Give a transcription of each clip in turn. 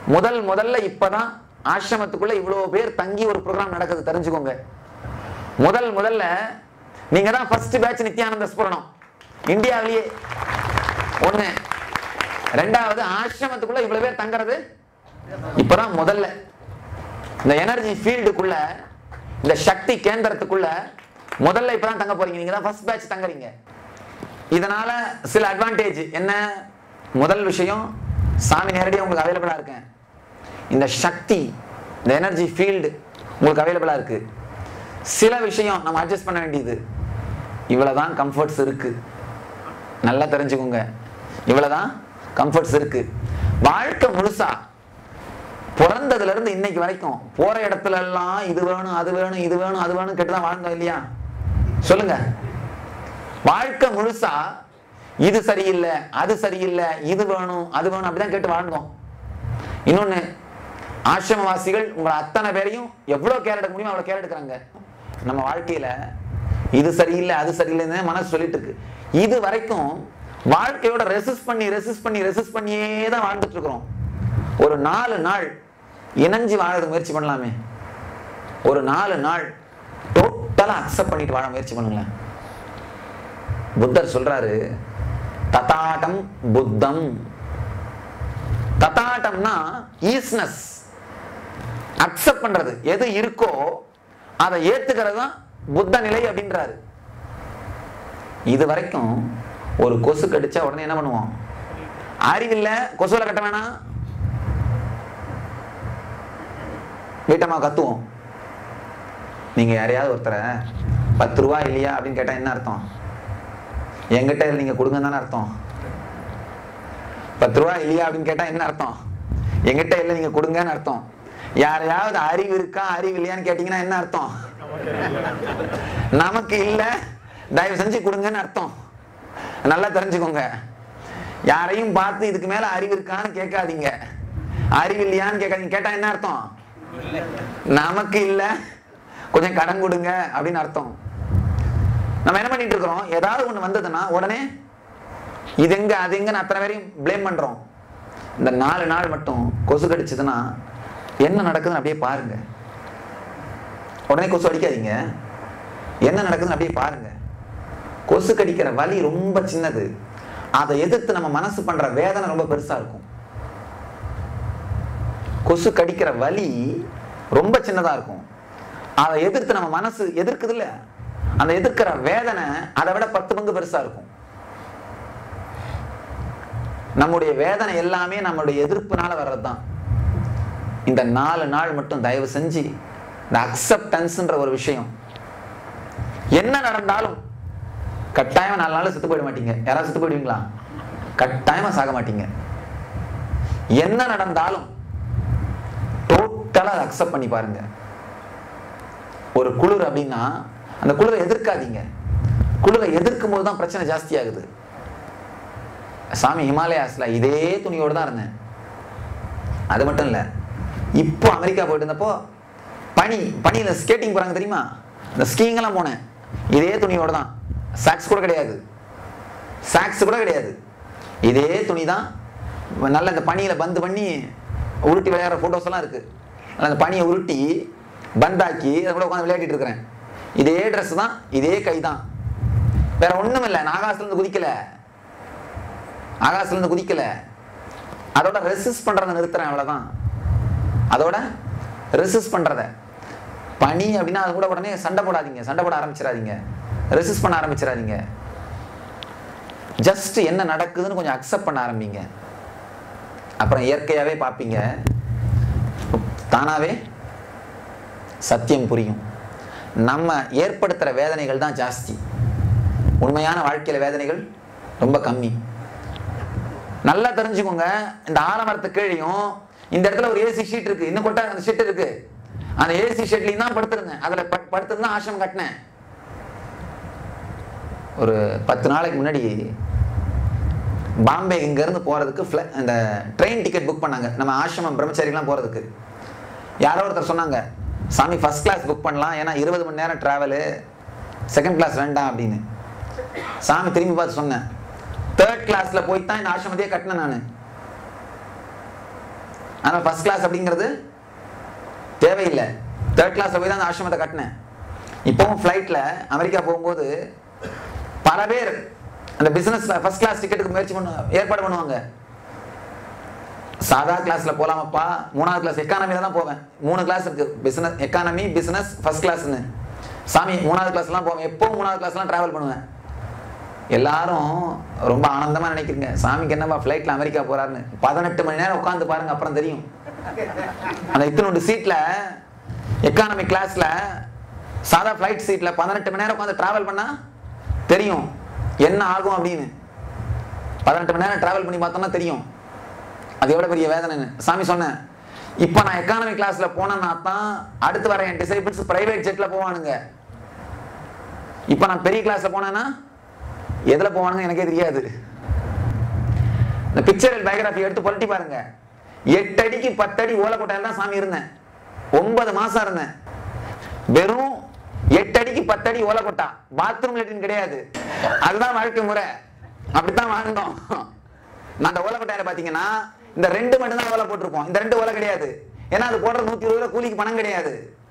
முதல் முதல்ல இப்பதான் ஆசிரமத்துக்குள்ள இவ்வளவு பேர் தங்கி ஒரு ப்ரோக்ராம் நடக்குது தெரிஞ்சுக்கோங்க முதல் முதல்ல நீங்க தான் ஃபர்ஸ்ட் பேட்ச் நித்யானந்த ஸ்புரணம் இந்தியாவிலேயே ஒண்ணு ரெண்டாவது ஆசிரமத்துக்குள்ள இவ்வளவு பேர் தங்குறது இப்பதான் முதல்ல இந்த எனர்ஜி ஃபீல்டுக்குள்ள இந்த சக்தி கேந்திரத்துக்குள்ள முதல்ல இப்பதான் தங்க போறீங்க நீங்க தான் ஃபர்ஸ்ட் பேட்ச் தங்குறீங்க இதனால சில அட்வான்டேஜ் என்ன முதல் விஷயம் சாமி நேரடியாக உங்களுக்கு அவைலபிளா இருக்கேன் இந்த சக்தி இந்த எனர்ஜி ஃபீல்டு உங்களுக்கு அவைலபிளா இருக்கு சில விஷயம் நம்ம அட்ஜஸ்ட் பண்ண வேண்டியது இவ்வளவுதான் கம்ஃபர்ட்ஸ் இருக்கு நல்லா தெரிஞ்சுக்கோங்க இவ்வளவுதான் கம்ஃபர்ட்ஸ் இருக்கு வாழ்க்கை முழுசா பிறந்ததுல இருந்து இன்னைக்கு வரைக்கும் போற இடத்துல எல்லாம் இது வேணும் அது வேணும் இது வேணும் அது வேணும் கேட்டுதான் வாழ்ந்தோம் இல்லையா சொல்லுங்க வாழ்க்கை முழுசா இது சரியில்லை அது சரியில்லை இது வேணும் அது வேணும் அப்படிதான் கேட்டு வாழ்ந்தோம் இன்னொன்னு ஆசிரமவாசிகள் உங்களை அத்தனை பேரையும் எவ்வளவு கேர் எடுக்க முடியுமோ அவ்வளவு கேர் எடுக்கிறாங்க நம்ம வாழ்க்கையில இது சரியில்லை அது சரியில்லைன்னு மனசு சொல்லிட்டு இருக்கு இது வரைக்கும் வாழ்க்கையோட ரெசிஸ்ட் பண்ணி ரெசிஸ்ட் பண்ணி ரெசிஸ்ட் பண்ணியே தான் வாழ்ந்துட்டு இருக்கிறோம் ஒரு நாலு நாள் இணைஞ்சு வாழறதுக்கு முயற்சி பண்ணலாமே ஒரு நாலு நாள் டோட்டலா அக்செப்ட் பண்ணிட்டு வாழ முயற்சி பண்ணுங்களேன் புத்தர் சொல்றாரு ததாட்டம் புத்தம் ததாட்டம்னா ஈஸ்னஸ் அக்செப்ட் பண்றது எது இருக்கோ அதை ஏத்துக்கிறது தான் புத்த நிலை அப்படின்றாரு இது வரைக்கும் ஒரு கொசு கடிச்சா உடனே என்ன பண்ணுவோம் அறிவில்ல கொசுல கட்ட வேணாம் வீட்டம்மா கத்துவோம் நீங்க யாரையாவது ஒருத்தரை பத்து ரூபா இல்லையா அப்படின்னு கேட்டா என்ன அர்த்தம் என்கிட்ட இல்லை நீங்க கொடுங்க தானே அர்த்தம் பத்து ரூபா இல்லையா அப்படின்னு கேட்டா என்ன அர்த்தம் என்கிட்ட இல்லை நீங்க கொடுங்கன்னு அர்த்தம் யாரையாவது அறிவு இருக்கா அறிவு இல்லையான்னு கேட்டீங்கன்னா என்ன அர்த்தம் நமக்கு இல்ல தயவு செஞ்சு கொடுங்கன்னு அர்த்தம் நல்லா தெரிஞ்சுக்கோங்க யாரையும் பார்த்து இதுக்கு மேல அறிவு இருக்கான்னு கேட்காதீங்க அறிவு இல்லையான்னு கேட்காதீங்க கேட்டா என்ன அர்த்தம் நமக்கு இல்ல கொஞ்சம் கடன் கொடுங்க அப்படின்னு அர்த்தம் நம்ம என்ன பண்ணிட்டு இருக்கிறோம் ஏதாவது ஒண்ணு வந்ததுன்னா உடனே இது எங்க அது எங்கன்னு அத்தனை பேரையும் ப்ளேம் பண்றோம் இந்த நாலு நாள் மட்டும் கொசு கடிச்சதுன்னா என்ன நடக்குதுன்னு அப்படியே பாருங்க உடனே கொசு அடிக்காதீங்க என்ன நடக்குதுன்னு அப்படியே பாருங்க கொசு கடிக்கிற வலி ரொம்ப சின்னது அதை எதிர்த்து நம்ம மனசு பண்ற வேதனை ரொம்ப பெருசா இருக்கும் கொசு கடிக்கிற வலி ரொம்ப சின்னதா இருக்கும் அதை எதிர்த்து நம்ம மனசு எதிர்க்குது இல்ல அந்த எதிர்க்கிற வேதனை அதை விட பத்து பங்கு பெருசா இருக்கும் நம்முடைய வேதனை எல்லாமே நம்மளுடைய எதிர்ப்புனால வர்றதுதான் இந்த நாலு நாள் மட்டும் தயவு செஞ்சு இந்த அக்செப்டன்ஸ்ன்ற ஒரு விஷயம் என்ன நடந்தாலும் கட்டாயமா நாலு நாள் செத்து போயிட மாட்டீங்க யாராவது செத்து போயிடுவீங்களா கட்டாயமா சாக மாட்டீங்க என்ன நடந்தாலும் டோட்டலா அக்செப்ட் பண்ணி பாருங்க ஒரு குளிர் அப்படின்னா அந்த குளிரை எதிர்க்காதீங்க குளிரை எதிர்க்கும் போது தான் பிரச்சனை ஜாஸ்தி ஆகுது சாமி ஹிமாலயாஸ்ல இதே துணியோட தான் இருந்தேன் அது மட்டும் இல்ல இப்போ அமெரிக்கா போயிட்டு இருந்தப்போ பனி பனியில ஸ்கேட்டிங் போறாங்க தெரியுமா இந்த ஸ்கீயிங் எல்லாம் போனேன் இதே துணியோட தான் சாக்ஸ் கூட கிடையாது சாக்ஸ் கூட கிடையாது இதே துணி தான் நல்ல இந்த பனியில பந்து பண்ணி உருட்டி விளையாடுற போட்டோஸ் எல்லாம் இருக்கு நல்ல அந்த பனியை உருட்டி பந்தாக்கி அதை கூட உட்காந்து விளையாடிட்டு இருக்கிறேன் இதே Dress தான் இதே கை தான் வேற ஒண்ணும் இல்லை நான் ஆகாசத்துல இருந்து குதிக்கல ஆகாசத்துல இருந்து குதிக்கல அதோட ரெசிஸ்ட் பண்றதை நிறுத்துறேன் அவ்வளவுதான் அதோட ரெசிஸ்ட் பண்றத பனி அப்படின்னா அது கூட உடனே சண்டை போடாதீங்க சண்டை போட ஆரம்பிச்சிடாதீங்க ரெசிஸ்ட் பண்ண ஆரம்பிச்சிடாதீங்க ஜஸ்ட் என்ன நடக்குதுன்னு கொஞ்சம் அக்செப்ட் பண்ண ஆரம்பிங்க அப்புறம் இயற்கையாவே பார்ப்பீங்க தானாவே சத்தியம் புரியும் நம்ம ஏற்படுத்துற வேதனைகள் தான் ஜாஸ்தி உண்மையான வாழ்க்கையில வேதனைகள் ரொம்ப கம்மி நல்லா தெரிஞ்சுக்கோங்க இந்த ஆலமரத்து கீழையும் இந்த இடத்துல ஒரு ஏசி ஷீட் இருக்கு இன்னும் கொட்டா அந்த ஷீட் இருக்கு அந்த ஏசி ஷீட்லயும் தான் படுத்திருந்தேன் அதுல பட்- படுத்திருந்து தான் ஆசிரமம் கட்டினேன் ஒரு பத்து நாளைக்கு முன்னாடி பாம்பே இங்க இருந்து போறதுக்கு fli- இந்த ட்ரெயின் டிக்கெட் புக் பண்ணாங்க நம்ம ஆசிரமம் பிரம்மச்சாரிலாம் போறதுக்கு யாரோ ஒருத்தர் சொன்னாங்க சாமி ஃபர்ஸ்ட் கிளாஸ் புக் பண்ணலாம் ஏன்னா இருபது மணி நேரம் டிராவலு செகண்ட் கிளாஸ் வேண்டாம் அப்படின்னு சாமி திரும்பி பார்த்து சொன்னேன் தேர்ட் கிளாஸ்ல போய் தான் இந்த ஆசிரமத்தையே கட்டினேன் நான் ஆனால் ஃபர்ஸ்ட் கிளாஸ் அப்படிங்கிறது தேவையில்லை தேர்ட் கிளாஸ்ல போய் தான் அந்த ஆசிரமத்தை கட்டினேன் இப்போவும் ஃப்ளைட்டில் அமெரிக்கா போகும்போது பல பேர் அந்த பிசினஸ்ல ஃபர்ஸ்ட் கிளாஸ் டிக்கெட்டுக்கு முயற்சி பண்ணு ஏற்பாடு பண்ணுவாங்க சாதா கிளாஸ்ல போலாமப்பா மூணாவது கிளாஸ் எக்கானமில தான் போவேன் மூணு கிளாஸ் இருக்கு பிசினஸ் எக்கானமி பிசினஸ் ஃபர்ஸ்ட் கிளாஸ்னு சாமி மூணாவது கிளாஸ்லாம் போவேன் எப்பவும் மூணாவது கிளாஸ்லாம் டிராவல் பண்ணுவேன் எல்லாரும் ரொம்ப ஆனந்தமா நினைக்கிறீங்க சாமிக்கு என்னப்பா ஃப்ளைட்ல அமெரிக்கா போறாருன்னு பதினெட்டு மணி நேரம் உட்காந்து பாருங்க அப்புறம் தெரியும் அந்த இத்தனோண்டு சீட்ல எக்கானமி கிளாஸ்ல சாதா ஃப்ளைட் சீட்ல பதினெட்டு மணி நேரம் உட்காந்து டிராவல் பண்ணா தெரியும் என்ன ஆகும் அப்படின்னு பதினெட்டு மணி நேரம் டிராவல் பண்ணி பார்த்தோம்னா தெரியும் அது எவ்வளவு பெரிய வேதனைன்னு சாமி சொன்னேன் இப்போ நான் எக்கானமி கிளாஸ்ல போனேன்னா தான் அடுத்து வர என் டிசைபிள்ஸ் பிரைவேட் ஜெட்ல போவானுங்க இப்போ நான் பெரிய கிளாஸ்ல போனேன்னா எதுல போவானுங்க எனக்கே தெரியாது இந்த பிக்சரல் பயோகிராஃபி எடுத்து புரட்டி பாருங்க எட்டு அடிக்கு பத்து அடி ஓலக்கோட்டையில தான் சாமி இருந்தேன் ஒன்பது மாசம் இருந்தேன் வெறும் எட்டு அடிக்கு பத்து அடி ஓலக்கோட்டா பாத்ரூம் லெட்டின் கிடையாது அதுதான் வாழ்க்கை முறை அப்படித்தான் வாழ்ந்தோம் நான் அந்த ஓலக்கோட்டையில பாத்தீங்கன்னா இந்த ரெண்டு மட்டும் தான் ஓலை போட்டிருப்போம் இந்த ரெண்டு ஓலை கிடையாது ஏன்னா அது போடுற நூத்தி இருபது ரூபா கூலிக்கு பணம் கிடையாது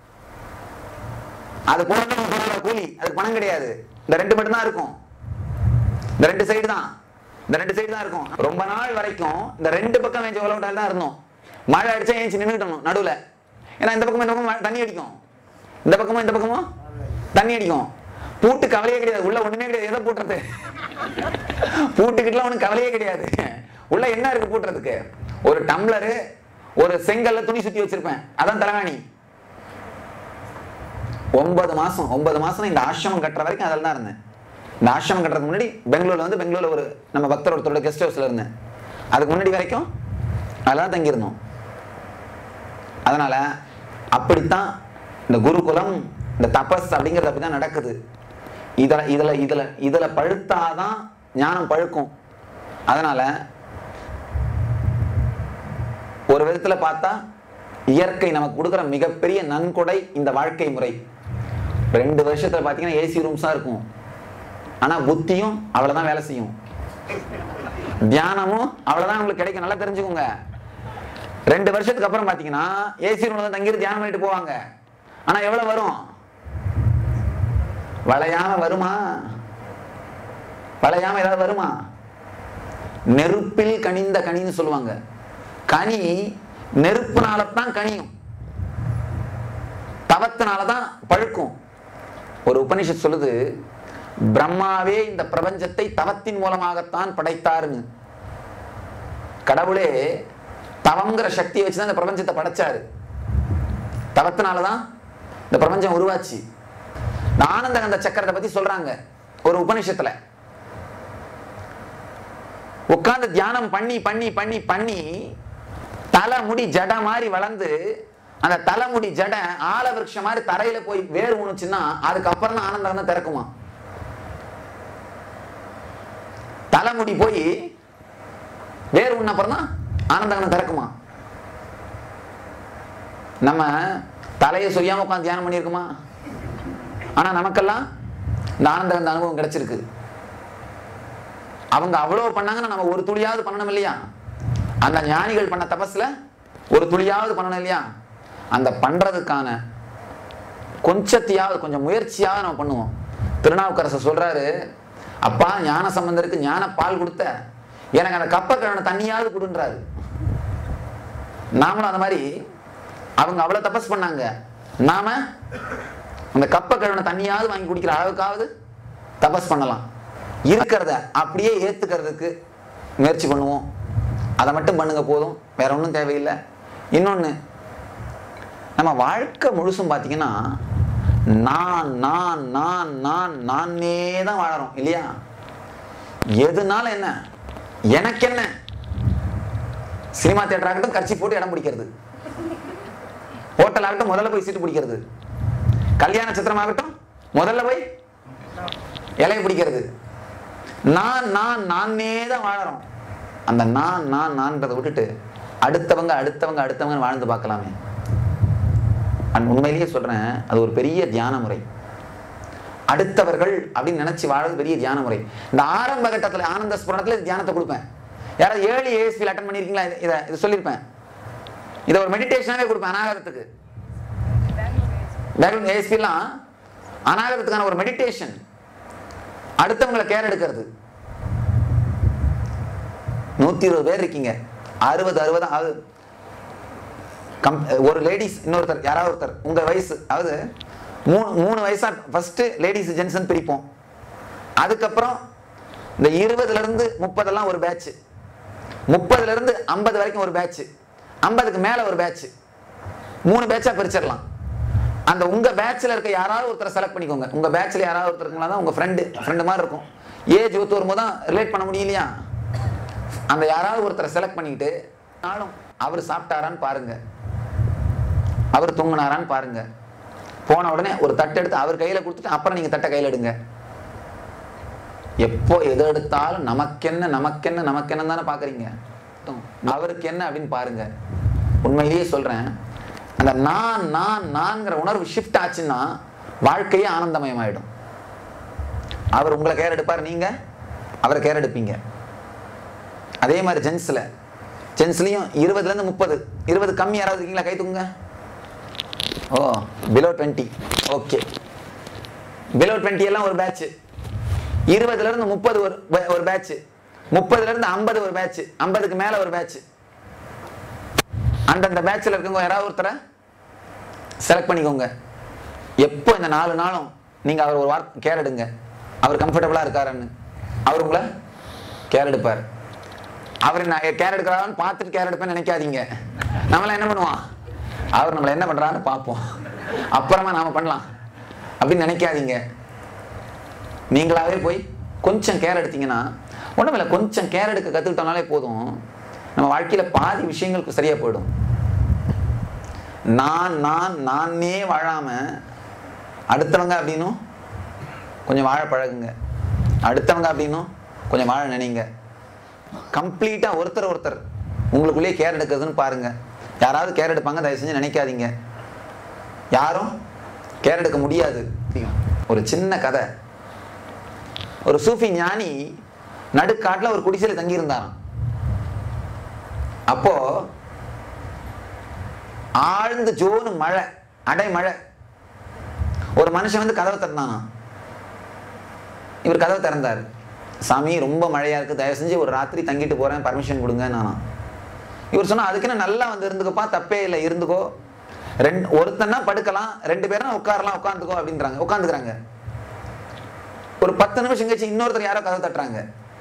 அது போடுறது நூத்தி இருபது ரூபா கூலி அதுக்கு பணம் கிடையாது இந்த ரெண்டு மட்டும் தான் இருக்கும் இந்த ரெண்டு சைடு தான் இந்த ரெண்டு சைடு தான் இருக்கும் ரொம்ப நாள் வரைக்கும் இந்த ரெண்டு பக்கம் வேஞ்ச ஓலக்கோட்டையில தான் இருந்தோம் மழை அடிச்சா ஏஞ்சி நின்றுட்டணும் நடுவுல ஏன்னா இந்த பக்கம் இந்த பக்கம் தண்ணி அடிக்கும் இந்த பக்கமும் இந்த பக்கமும் தண்ணி அடிக்கும் பூட்டு கவலையே கிடையாது உள்ள ஒண்ணுமே கிடையாது எதை பூட்டுறது பூட்டுக்கிட்டலாம் ஒண்ணும் கவலையே கிடையாது உள்ள என்ன இருக்கு பூட்டுறதுக்கு ஒரு டம்ளரு ஒரு செங்கல்ல துணி சுத்தி வச்சிருப்பேன் அதான் தலைவாணி ஒன்பது மாசம் ஒன்பது மாசம் இந்த ஆசிரமம் கட்டுற வரைக்கும் அதில் தான் இருந்தேன் இந்த ஆசிரமம் கட்டுறதுக்கு முன்னாடி பெங்களூர்ல வந்து பெங்களூர்ல ஒரு நம்ம பக்தர் ஒருத்தரோட கெஸ்ட் ஹவுஸ்ல இருந்தேன் அதுக்கு முன்னாடி வரைக்கும் அதெல்லாம் தங்கியிருந்தோம் அதனால அப்படித்தான் இந்த குருகுலம் இந்த தபஸ் அப்படிங்கிறது அப்படிதான் நடக்குது இதுல இதுல இதுல இதுல பழுத்தாதான் ஞானம் பழுக்கும் அதனால ஒரு விதத்துல பார்த்தா இயற்கை நமக்கு கொடுக்குற மிகப்பெரிய நன்கொடை இந்த வாழ்க்கை முறை ரெண்டு வருஷத்துல பாத்தீங்கன்னா ஏசி ரூம்ஸா இருக்கும் ஆனா புத்தியும் அவ்வளவுதான் வேலை செய்யும் தியானமும் அவ்வளவுதான் உங்களுக்கு கிடைக்கும் நல்லா தெரிஞ்சுக்கோங்க ரெண்டு வருஷத்துக்கு அப்புறம் பாத்தீங்கன்னா ஏசி ரூம்ல தான் தங்கிட்டு தியானம் பண்ணிட்டு போவாங்க ஆனா எவ்வளவு வரும் வளையாம வருமா வளையாம ஏதாவது வருமா நெருப்பில் கனிந்த கனின்னு சொல்லுவாங்க கனி நெருப்புனால தான் கனியும் தவத்தினால தான் பழுக்கும் ஒரு உபனிஷத் சொல்லுது பிரம்மாவே இந்த பிரபஞ்சத்தை தவத்தின் மூலமாகத்தான் படைத்தாருன்னு கடவுளே தவங்கிற சக்தியை வச்சுதான் இந்த பிரபஞ்சத்தை படைச்சாரு தவத்தினால தான் இந்த பிரபஞ்சம் உருவாச்சு இந்த ஆனந்தகந்த சக்கரத்தை பத்தி சொல்றாங்க ஒரு உபனிஷத்துல உட்கார்ந்து தியானம் பண்ணி பண்ணி பண்ணி பண்ணி தலைமுடி ஜட மாதிரி வளர்ந்து அந்த தலைமுடி ஜட ஆல விருட்சம் மாதிரி தரையில போய் வேர் உணுச்சுன்னா அதுக்கப்புறம் தான் ஆனந்தம் தான் திறக்குமா தலைமுடி போய் வேர் உண்ண அப்புறம் தான் ஆனந்தம் திறக்குமா நம்ம தலையை சொல்லாம உட்காந்து தியானம் பண்ணியிருக்குமா ஆனா நமக்கெல்லாம் இந்த ஆனந்த அந்த அனுபவம் கிடைச்சிருக்கு அவங்க அவ்வளவு பண்ணாங்கன்னா நம்ம ஒரு துளியாவது பண்ணணும் இல்லையா அந்த ஞானிகள் பண்ண தபஸ்ல ஒரு துளியாவது பண்ணணும் இல்லையா அந்த பண்றதுக்கான கொஞ்சத்தையாவது கொஞ்சம் முயற்சியாவது நம்ம பண்ணுவோம் திருநாவுக்கரசர் சொல்றாரு அப்பா ஞான சம்பந்தருக்கு ஞான பால் கொடுத்த எனக்கு அந்த கப்ப கழன தண்ணியாவது கொடுன்றாரு நாமளும் அந்த மாதிரி அவங்க அவ்வளவு தபஸ் பண்ணாங்க நாம அந்த கப்ப கழுவின தண்ணியாவது வாங்கி குடிக்கிற அளவுக்காவது தபஸ் பண்ணலாம் இருக்கிறத அப்படியே ஏத்துக்கிறதுக்கு முயற்சி பண்ணுவோம் அதை மட்டும் பண்ணுங்க போதும் வேற ஒன்றும் தேவையில்லை இன்னொன்று நம்ம வாழ்க்கை முழுசும் பார்த்தீங்கன்னா நான் நான் நான் நான் நானே தான் வாழறோம் இல்லையா எதுனால என்ன எனக்கு என்ன சினிமா தியேட்டர் ஆகட்டும் கட்சி போட்டு இடம் பிடிக்கிறது ஹோட்டல் ஆகட்டும் முதல்ல போய் சீட்டு பிடிக்கிறது கல்யாண சித்திரம் ஆகட்டும் முதல்ல போய் இலையை பிடிக்கிறது நான் நான் நானே தான் வாழறோம் அந்த நான் நான் நான்றதை விட்டுட்டு அடுத்தவங்க அடுத்தவங்க அடுத்தவங்க வாழ்ந்து பார்க்கலாமே நான் உண்மையிலேயே சொல்றேன் அது ஒரு பெரிய தியான முறை அடுத்தவர்கள் அப்படின்னு நினைச்சு வாழறது பெரிய தியான முறை இந்த ஆரம்ப கட்டத்துல ஆனந்த ஸ்புரணத்துல தியானத்தை கொடுப்பேன் யாராவது ஏழு ஏஎஸ்பியில் அட்டன் பண்ணியிருக்கீங்களா இதை- இதை இதை சொல்லியிருப்பேன் இதை ஒரு மெடிடேஷனாவே கொடுப்பேன் அனாகதத்துக்கு பேக்ரவுண்ட் ஏஎஸ்பிலாம் அனாகதத்துக்கான ஒரு மெடிடேஷன் அடுத்தவங்களை கேர் எடுக்கிறது நூத்தி இருபது பேர் இருக்கீங்க அறுபது அறுபது ஆகுது கம் ஒரு லேடிஸ் இன்னொருத்தர் யாராவது ஒருத்தர் உங்க வயசு அதாவது மூணு மூணு வயசா ஃபர்ஸ்ட் லேடிஸ் ஜென்சன் பிரிப்போம் அதுக்கப்புறம் இந்த இருபதுல இருந்து முப்பதெல்லாம் ஒரு பேட்ச் முப்பதுல இருந்து ஐம்பது வரைக்கும் ஒரு பேட்ச் ஐம்பதுக்கு மேல ஒரு பேட்ச் மூணு பேட்சா பிரிச்சிடலாம் அந்த உங்க பேட்ச்ல இருக்க யாராவது ஒருத்தரை செலக்ட் பண்ணிக்கோங்க உங்க பேட்ச்ல யாராவது ஒருத்தர் இருக்கீங்களா தான் உங்க ஃப்ரெண்டு ஃப்ரெண்டு மாதிரி இருக்கும் ஏஜ் ஒத்து வரும்போது தான் ரிலேட் பண்ண முடியலையா அந்த யாராவது ஒருத்தரை செலக்ட் பண்ணிக்கிட்டு நாளும் அவர் சாப்பிட்டாரான்னு பாருங்க அவர் தூங்கினாரான்னு பாருங்க போன உடனே ஒரு தட்டு எடுத்து அவர் கையில கொடுத்துட்டு அப்புறம் நீங்க தட்டை கையில எடுங்க எப்போ எது எடுத்தாலும் நமக்கென்ன நமக்கென்ன நமக்கென்ன தானே பாக்குறீங்க அவருக்கு என்ன அப்படின்னு பாருங்க உண்மையிலேயே சொல்றேன் அந்த நான் நான் நான்கிற உணர்வு ஷிஃப்ட் ஆச்சுன்னா வாழ்க்கையே ஆனந்தமயமாயிடும் அவர் உங்களை கேர் எடுப்பார் நீங்க அவரை கேர் எடுப்பீங்க அதே மாதிரி ஜென்ஸ்ல ஜென்ஸ்லயும் இருபதுல இருந்து முப்பது இருபது கம்மி யாராவது இருக்கீங்களா கை தூக்குங்க ஓ below twenty okay below twenty எல்லாம் ஒரு பேட்ச் இருபதுல இருந்து முப்பது ஒரு பே- ஒரு பேட்ச் முப்பதுல இருந்து ஐம்பது ஒரு பேட்ச் ஐம்பதுக்கு மேல ஒரு பேட்ச் அந்தந்த பேட்ச்ல இருக்கவங்க யாராவது ஒருத்தரை செலக்ட் பண்ணிக்கோங்க எப்போ இந்த நாலு நாளும் நீங்க அவர் ஒரு வார்த்தை கேர் எடுங்க அவர் கம்ஃபர்டபுளா இருக்காருன்னு அவர் உங்களை கேர் எடுப்பார் அவர் நான் கேர் எடுக்கிறாரான்னு பார்த்துட்டு கேர் எடுப்பேன்னு நினைக்காதீங்க நம்மளாம் என்ன பண்ணுவோம் அவர் நம்மளை என்ன பண்றாருன்னு பார்ப்போம் அப்புறமா நாம பண்ணலாம் அப்படின்னு நினைக்காதீங்க நீங்களாவே போய் கொஞ்சம் கேர் எடுத்தீங்கன்னா ஒன்றும் இல்லை கொஞ்சம் கேர் எடுக்க கற்றுக்கிட்டோம்னாலே போதும் நம்ம வாழ்க்கையில பாதி விஷயங்களுக்கு சரியா போயிடும் நான் நான் நானே வாழாம அடுத்தவங்க அப்படின்னும் கொஞ்சம் வாழ பழகுங்க அடுத்தவங்க அப்படின்னும் கொஞ்சம் வாழ நினைங்க கம்ப்ளீட்டா ஒருத்தர் ஒருத்தர் உங்களுக்குள்ளேயே கேர் எடுக்கிறதுன்னு பாருங்க யாராவது கேர் எடுப்பாங்க தயவு செஞ்சு நினைக்காதீங்க யாரும் கேர் எடுக்க முடியாது ஒரு சின்ன கதை ஒரு சூஃபி ஞானி நடுக்காட்டுல ஒரு குடிசையில தங்கி இருந்தாராம் அப்போ ஆழ்ந்த ஜோனு மழை அடை மழை ஒரு மனுஷன் வந்து கதவை திறந்தானா இவர் கதவை திறந்தாரு சாமி ரொம்ப மழையா இருக்கு தயவு செஞ்சு ஒரு ராத்திரி தங்கிட்டு போறேன் பர்மிஷன் கொடுங்க நானா இவர் சொன்னா அதுக்குன்னு நல்லா வந்து இருந்துக்கப்பா தப்பே இல்லை இருந்துக்கோ ரெண்டு ஒருத்தன்னா படுக்கலாம் ரெண்டு பேரும் உட்காரலாம் உட்காந்துக்கோ அப்படின்றாங்க உட்காந்துக்கிறாங்க ஒரு பத்து நிமிஷம் கழிச்சு இன்னொருத்தர் யாரோ கதை தட்டுறாங்க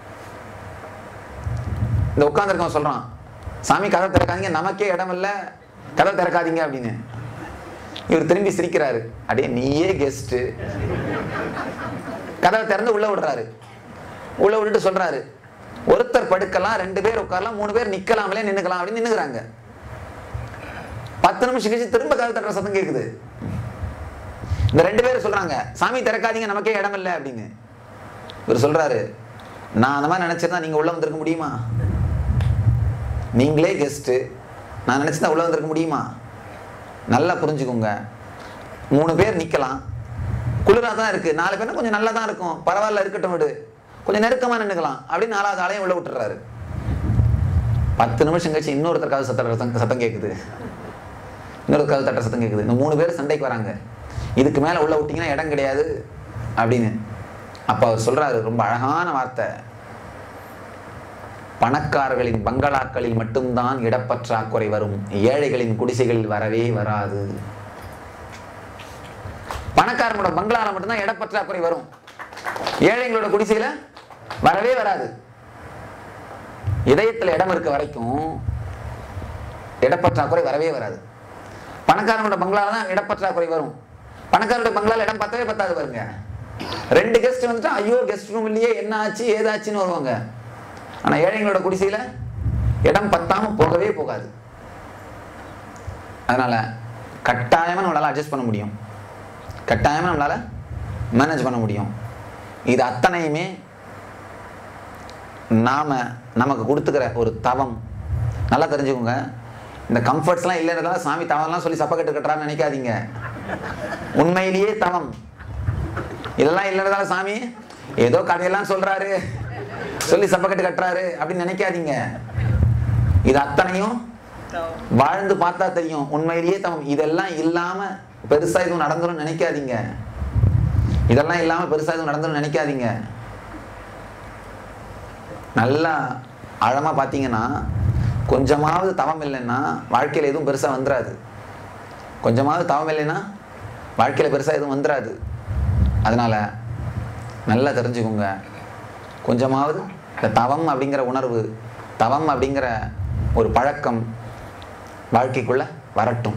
இந்த உட்காந்துருக்கவன் சொல்றான் சாமி கதை திறக்காதீங்க நமக்கே இடம் இல்ல கதை திறக்காதீங்க அப்படின்னு இவர் திரும்பி சிரிக்கிறாரு அடே நீயே கெஸ்ட் கதவை திறந்து உள்ள விடுறாரு உள்ள விட்டுட்டு சொல்றாரு ஒருத்தர் படுக்கலாம் ரெண்டு பேர் உட்காரலாம் மூணு பேர் நிக்கலாமலே நின்னுக்கலாம் அப்படின்னு நின்னுக்கிறாங்க பத்து நிமிஷம் கழிச்சு திரும்ப கதவை தட்டுற சத்தம் கேக்குது இந்த ரெண்டு பேரும் சொல்றாங்க சாமி திறக்காதீங்க நமக்கே இடம் இல்லை அப்படின்னு இவர் சொல்றாரு நான் அந்த மாதிரி நினைச்சிருந்தா நீங்க உள்ள வந்திருக்க முடியுமா நீங்களே கெஸ்ட் நான் நினைச்சிருந்தா உள்ள வந்திருக்க முடியுமா நல்லா புரிஞ்சுக்கோங்க மூணு பேர் நிக்கலாம் குளிரா தான் இருக்கு நாலு பேர்னா கொஞ்சம் நல்லா தான் இருக்கும் பரவாயில்ல இருக்கட்டும் விடு கொஞ்சம் நெருக்கமா நின்னுக்கலாம் அப்படின்னு நாலாவது ஆளையும் உள்ள விட்டுறாரு பத்து நிமிஷம் கழிச்சு இன்னொருத்தர் காது சத்தம் சத்தம் சத்தம் கேட்குது இன்னொரு காது தட்டுற சத்தம் கேட்குது இந்த மூணு பேர் சண்டைக்கு வராங்க இதுக்கு மேல உள்ள விட்டீங்கன்னா இடம் கிடையாது அப்படின்னு அப்ப அவர் சொல்றாரு ரொம்ப அழகான வார்த்தை பணக்காரர்களின் பங்களாக்களில் மட்டும்தான் இடப்பற்றாக்குறை வரும் ஏழைகளின் குடிசைகளில் வரவே வராது பணக்காரங்களோட பங்களால மட்டும்தான் இடப்பற்றாக்குறை வரும் ஏழைங்களோட குடிசையில வரவே வராது இதயத்துல இடம் இருக்க வரைக்கும் இடப்பற்றாக்குறை வரவே வராது பணக்காரங்களோட பங்களால தான் இடப்பற்றாக்குறை வரும் பணக்காரோட பங்களால இடம் பத்தவே பத்தாது பாருங்க ரெண்டு கெஸ்ட் வந்துட்டா ஐயோ கெஸ்ட் ரூம் இல்லையே என்ன ஆச்சு ஏதாச்சுன்னு வருவாங்க ஆனா ஏழைங்களோட குடிசையில இடம் பத்தாம போகவே போகாது அதனால கட்டாயமா நம்மளால அட்ஜஸ்ட் பண்ண முடியும் கட்டாயமா நம்மளால மேனேஜ் பண்ண முடியும் இது அத்தனையுமே நாம நமக்கு கொடுத்துக்கிற ஒரு தவம் நல்லா தெரிஞ்சுக்கோங்க இந்த கம்ஃபர்ட்ஸ்லாம் இல்லைன்றதால சாமி தவம்லாம் சொல்லி சப்பக்கட்டு கட்டுறான்னு நினைக்காதீங்க உண்மையிலேயே தவம் இதெல்லாம் இல்லைன்றதால சாமி ஏதோ கதையெல்லாம் சொல்றாரு சொல்லி சப்பக்கட்டு கட்டுறாரு அப்படின்னு நினைக்காதீங்க இது அத்தனையும் வாழ்ந்து பார்த்தா தெரியும் உண்மையிலேயே தம் இதெல்லாம் இல்லாம பெருசா எதுவும் நடந்துரும் நினைக்காதீங்க இதெல்லாம் இல்லாம பெருசா எதுவும் நடந்துரும் நினைக்காதீங்க நல்லா ஆழமா பார்த்தீங்கன்னா கொஞ்சமாவது தவம் இல்லைன்னா வாழ்க்கையில எதுவும் பெருசா வந்துடாது கொஞ்சமாவது தவம் இல்லைன்னா வாழ்க்கையில பெருசா எதுவும் வந்துடாது அதனால நல்லா தெரிஞ்சுக்கோங்க கொஞ்சமாவது இந்த தவம் அப்படிங்கிற உணர்வு தவம் அப்படிங்கிற ஒரு பழக்கம் வாழ்க்கைக்குள்ள வரட்டும்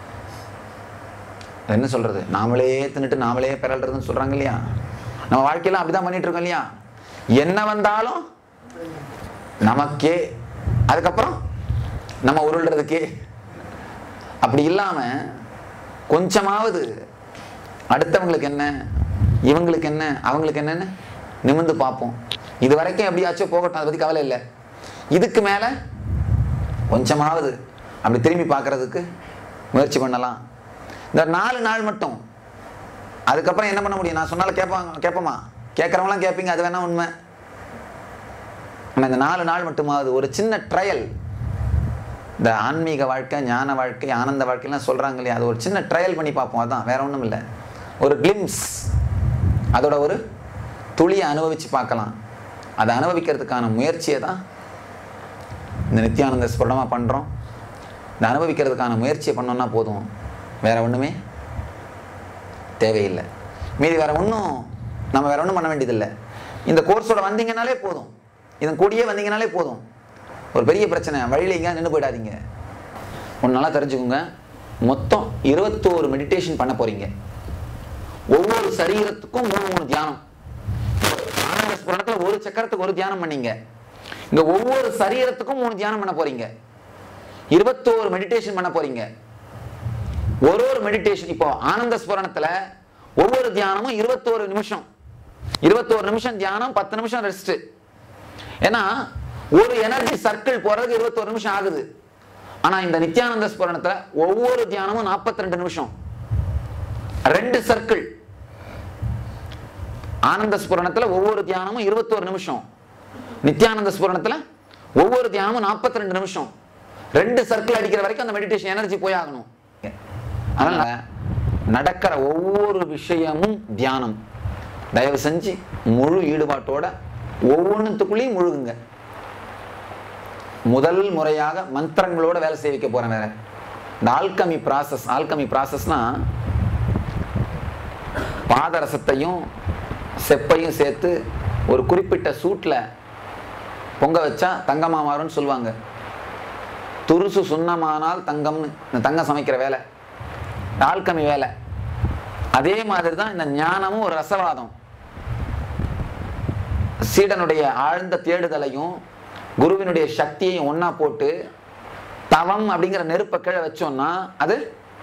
என்ன சொல்றது நாமளே தின்னுட்டு நாமளே பிறல்றதுன்னு சொல்றாங்க இல்லையா நம்ம வாழ்க்கையில அப்படிதான் பண்ணிட்டு இருக்கோம் இல்லையா என்ன வந்தாலும் நமக்கே அதுக்கப்புறம் நம்ம உருள்றதுக்கே அப்படி இல்லாம கொஞ்சமாவது அடுத்தவங்களுக்கு என்ன இவங்களுக்கு என்ன அவங்களுக்கு என்னன்னு நிமிர்ந்து பார்ப்போம் இது வரைக்கும் எப்படியாச்சோ போகட்டும் அதை பத்தி கவலை இல்லை இதுக்கு மேல கொஞ்சமாவது அப்படி திரும்பி பார்க்கறதுக்கு முயற்சி பண்ணலாம் இந்த நாலு நாள் மட்டும் அதுக்கப்புறம் என்ன பண்ண முடியும் நான் சொன்னாலும் கேட்பாங்க கேட்போமா கேட்குறவங்களாம் கேட்பீங்க அது வேணா உண்மை ஆனால் இந்த நாலு நாள் மட்டுமாவது ஒரு சின்ன ட்ரையல் இந்த ஆன்மீக வாழ்க்கை ஞான வாழ்க்கை ஆனந்த வாழ்க்கைலாம் சொல்கிறாங்க இல்லையா அது ஒரு சின்ன ட்ரையல் பண்ணி பார்ப்போம் அதான் வேற ஒன்றும் இல்லை ஒரு கிளிம்ஸ் அதோட ஒரு துளியை அனுபவித்து பார்க்கலாம் அதை அனுபவிக்கிறதுக்கான முயற்சியை தான் இந்த நித்யானந்த ஸ்புரணமாக பண்ணுறோம் இந்த அனுபவிக்கிறதுக்கான முயற்சியை பண்ணோம்னா போதும் வேற ஒன்றுமே தேவையில்லை மீதி வேற ஒன்றும் நம்ம வேற ஒன்றும் பண்ண வேண்டியதில்லை இந்த கோர்ஸோட வந்தீங்கனாலே போதும் இதன் கூடயே வந்தீங்கனாலே போதும் ஒரு பெரிய பிரச்சனை வழியில் எங்கேயா நின்று போயிடாதீங்க ஒன்று நல்லா தெரிஞ்சுக்கோங்க மொத்தம் இருபத்தோரு மெடிடேஷன் பண்ண போறீங்க ஒவ்வொரு சரீரத்துக்கும் மூணு மூணு தியானம் ஆனந்த ஸ்புரணத்துல ஒரு சக்கரத்துக்கு ஒரு தியானம் பண்ணீங்க இங்க ஒவ்வொரு சரீரத்துக்கும் மூணு தியானம் பண்ண போறீங்க இருபத்தோரு மெடிடேஷன் பண்ண போறீங்க ஒரு ஒரு மெடிடேஷன் இப்போ ஆனந்த ஸ்புரணத்துல ஒவ்வொரு தியானமும் இருபத்தோரு நிமிஷம் இருபத்தோரு நிமிஷம் தியானம் பத்து நிமிஷம் ரெஸ்ட் ஏன்னா ஒரு எனர்ஜி சர்க்கிள் போறதுக்கு இருபத்தோரு நிமிஷம் ஆகுது ஆனா இந்த நித்யானந்த ஸ்புரணத்துல ஒவ்வொரு தியானமும் 42 ரெண்டு நிமிஷம் ரெண்டு சர்க்கிள் ஆனந்த ஸ்புரணத்துல ஒவ்வொரு தியானமும் இருபத்தோரு நிமிஷம் நித்யானந்த ஸ்புரணத்துல ஒவ்வொரு தியானமும் 42 ரெண்டு நிமிஷம் ரெண்டு சர்க்கிள் அடிக்கிற வரைக்கும் அந்த மெடிடேஷன் எனர்ஜி போய் ஆகணும் அதனால நடக்கிற ஒவ்வொரு விஷயமும் தியானம் தயவு செஞ்சு முழு ஈடுபாட்டோட ஒவ்வொன்றுத்துக்குள்ளேயும் முழுகுங்க முதல் முறையாக மந்திரங்களோட வேலை செய்ய வைக்க போறேன் வேற இந்த ஆல்கமி ப்ராசஸ் ஆல்கமி ப்ராசஸ்னா பாதரசத்தையும் செப்பையும் சேர்த்து ஒரு குறிப்பிட்ட சூட்ல பொங்க வச்சா தங்கமா மாறும்னு சொல்லுவாங்க துருசு சுண்ணமானால் தங்கம்னு இந்த தங்கம் சமைக்கிற வேலை இந்த ஆல்கமி வேலை அதே மாதிரி தான் இந்த ஞானமும் ஒரு ரசவாதம் சீடனுடைய ஆழ்ந்த தேடுதலையும் குருவினுடைய சக்தியையும் ஒண்ணா போட்டு தவம் அப்படிங்கிற நெருப்பை கீழே வச்சோம்னா அது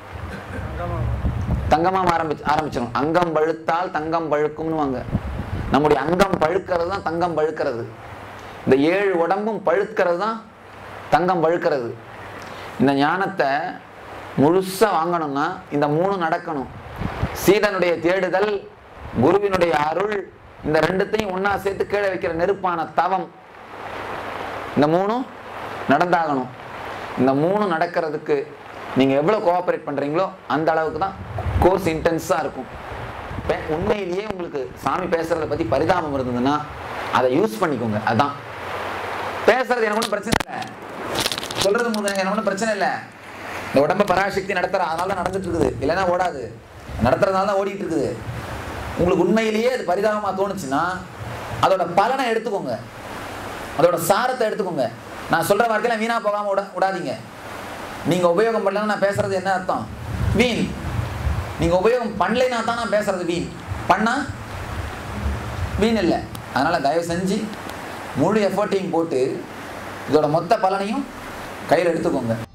தங்கமா ஆரம்பிச்சு ஆரம்பிச்சிடும் அங்கம் பழுத்தால் தங்கம் பழுக்கும்னுவாங்க நம்முடைய அங்கம் பழுக்கிறது தான் தங்கம் பழுக்கிறது இந்த ஏழு உடம்பும் பழுக்கிறது தான் தங்கம் பழுக்கிறது இந்த ஞானத்தை முழுசா வாங்கணும்னா இந்த மூணு நடக்கணும் சீடனுடைய தேடுதல் குருவினுடைய அருள் இந்த ரெண்டுத்தையும் ஒண்ணா சேர்த்து கீழே வைக்கிற நெருப்பான தவம் இந்த மூணும் நடந்தாகணும் இந்த மூணு நடக்கிறதுக்கு நீங்க எவ்வளவு கோஆபரேட் பண்றீங்களோ அந்த அளவுக்கு தான் கோர்ஸ் இன்டென்ஸா இருக்கும் பே- உண்மையிலேயே உங்களுக்கு சாமி பேசுறத பத்தி பரிதாபம் இருந்ததுன்னா அதை யூஸ் பண்ணிக்கோங்க அதான் பேசுறது எனக்கு ஒன்றும் பிரச்சனை இல்லை சொல்றது முதல்ல எனக்கு ஒன்றும் பிரச்சனை இல்லை இந்த உடம்ப பராசக்தி நடத்துற அதனால தான் நடந்துட்டு இருக்குது இல்லைன்னா ஓடாது நடத்துறதுனால தான் ஓடிட்டு இருக்குது உங்களுக்கு உண்மையிலேயே அது பரிதாபமா தோணுச்சுன்னா அதோட பலனை எடுத்துக்கோங்க அதோட சாரத்தை எடுத்துக்கோங்க நான் சொல்ற வார்த்தையில வீணா போகாம விட விடாதீங்க நீங்க உபயோகம் பண்ணலன்னா நான் பேசுறது என்ன அர்த்தம் வீண் நீங்க உபயோகம் பண்ணலைன்னா தான் நான் பேசுறது வீண் பண்ணா வீண் இல்லை அதனால தயவு செஞ்சு முழு எஃபர்ட்டையும் போட்டு இதோட மொத்த பலனையும் கையில் எடுத்துக்கோங்க